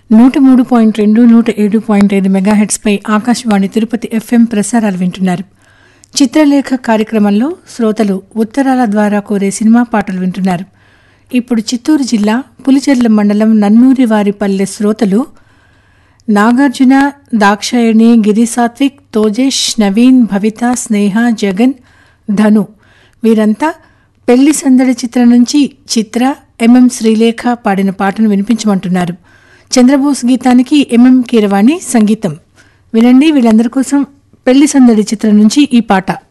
నూట మూడు పాయింట్ రెండు నూట ఏడు పాయింట్ ఐదు మెగాహెట్స్పై ఆకాశవాణి తిరుపతి ఎఫ్ఎం ప్రసారాలు వింటున్నారు చిత్రలేఖ కార్యక్రమంలో శ్రోతలు ఉత్తరాల ద్వారా కోరే సినిమా పాటలు వింటున్నారు ఇప్పుడు చిత్తూరు జిల్లా పులిచెర్ల మండలం నన్నూరి వారిపల్లె శ్రోతలు నాగార్జున దాక్షాయణి గిరి సాత్విక్ తోజేష్ నవీన్ భవిత స్నేహ జగన్ ధను వీరంతా పెళ్లి సందడి చిత్రం నుంచి చిత్ర ఎంఎం శ్రీలేఖ పాడిన పాటను వినిపించమంటున్నారు చంద్రబోస్ గీతానికి ఎంఎం కీరవాణి సంగీతం వినండి వీళ్ళందరి కోసం పెళ్లి సందడి చిత్రం నుంచి ఈ పాట